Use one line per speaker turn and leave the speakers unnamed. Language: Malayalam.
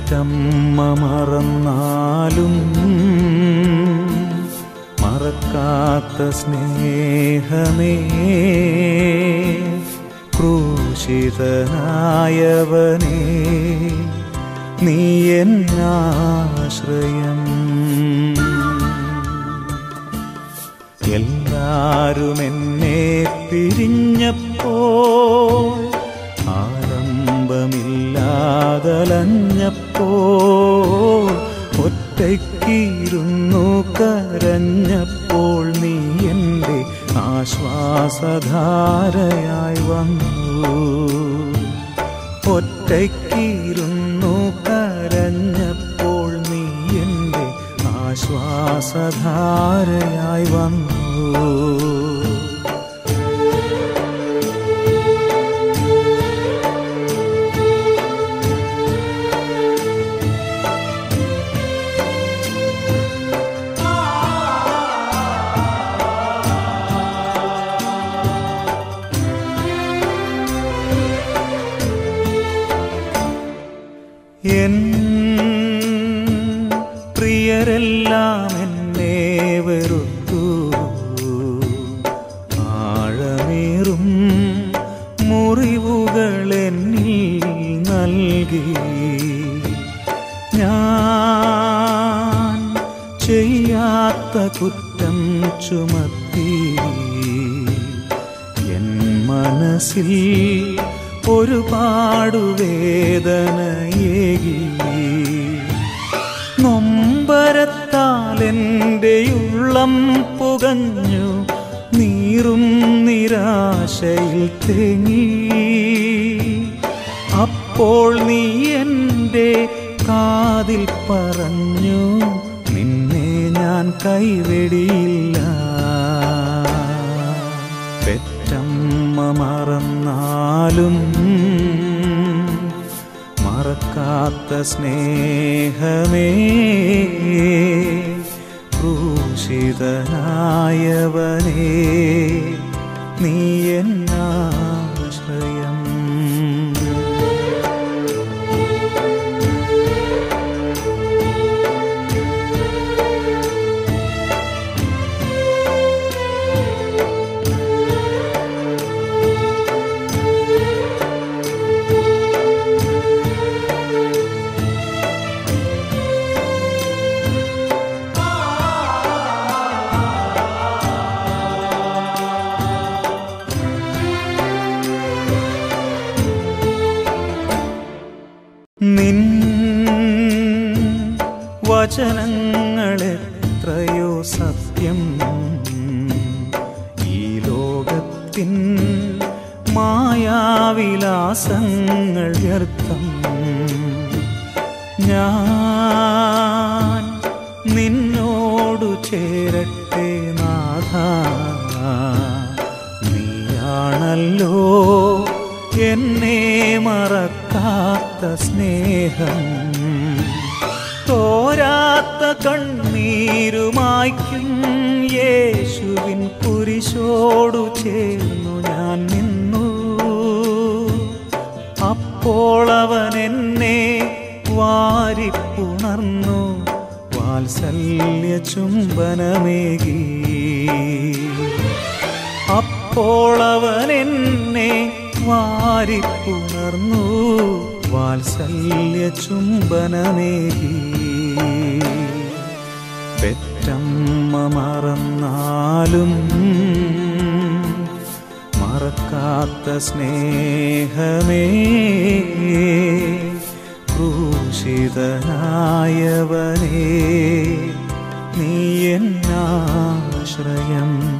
പെറ്റമ്മ മറന്നാലും മറക്കാത്ത സ്നേഹമേ ക്രൂശിതനായവനേ നീ എന്നാശ്രയം എല്ലാരും എന്നെ പിരിഞ്ഞപ്പോൾ ആലംബമില്ലാതലഞ്ഞപ്പോൾ ഒറ്റയ്ക്കിരുന്നു കരഞ്ഞപ്പോൾ നീ എൻ്റെ ആശ്വാസധാരയായി വന്നു ഒറ്റയ്ക്കിരുന്നു കരഞ്ഞപ്പോൾ നീ എൻ്റെ ആശ്വാസധാരയായി വന്നു എൻ പ്രിയരെല്ലാം എന്നെ വെറുത്തു ആഴമേറും മുറിവുകൾ എന്നിൽ നൽകി ഞാൻ ചെയ്യാത്ത കുറ്റം ചുമത്തി എൻ മനസ്സിൽ ഒരുപാട് വേദനയേകി നൊമ്പരത്താൽ എൻ്റെ ഉള്ളം പുകഞ്ഞു നീറും നിരാശയിൽ തേങ്ങി അപ്പോൾ നീ എൻ്റെ കാതിൽ പറഞ്ഞു നിന്നെ ഞാൻ കൈവെടിയില്ല പെറ്റമ്മ മറന്നാലും മറക്കാത്ത സ്നേഹമേ ക്രൂശിതനായവനേ നീ എന്നാശ്രയം നിൻ വചനങ്ങളെത്രയോ സത്യം ഈ ലോകത്തിൻ മായാവിലാസങ്ങൾ വ്യർത്ഥം ഞാൻ നിന്നോടു ചേരട്ടെ നാഥ നീയാണല്ലോ എന്നെ മറക്കാത്ത സ്നേഹം തോരാത്ത കണ്ണീരുമായ്ക്കും യേശുവിൻ കുരിശോടു ചേർന്നു ഞാൻ നിന്നു അപ്പോൾ അവൻ എന്നെ വാരിപ്പുണർന്നു വാത്സല്യ ചുംബനമേകി അപ്പോൾ അവൻ എന്നെ വാരിപ്പുണർന്നു വാത്സല്യ ചുംബനമേകി പെറ്റമ്മ മറന്നാലും മറക്കാത്ത സ്നേഹമേ ക്രൂശിതനായവനേ നീ എന്നാശ്രയം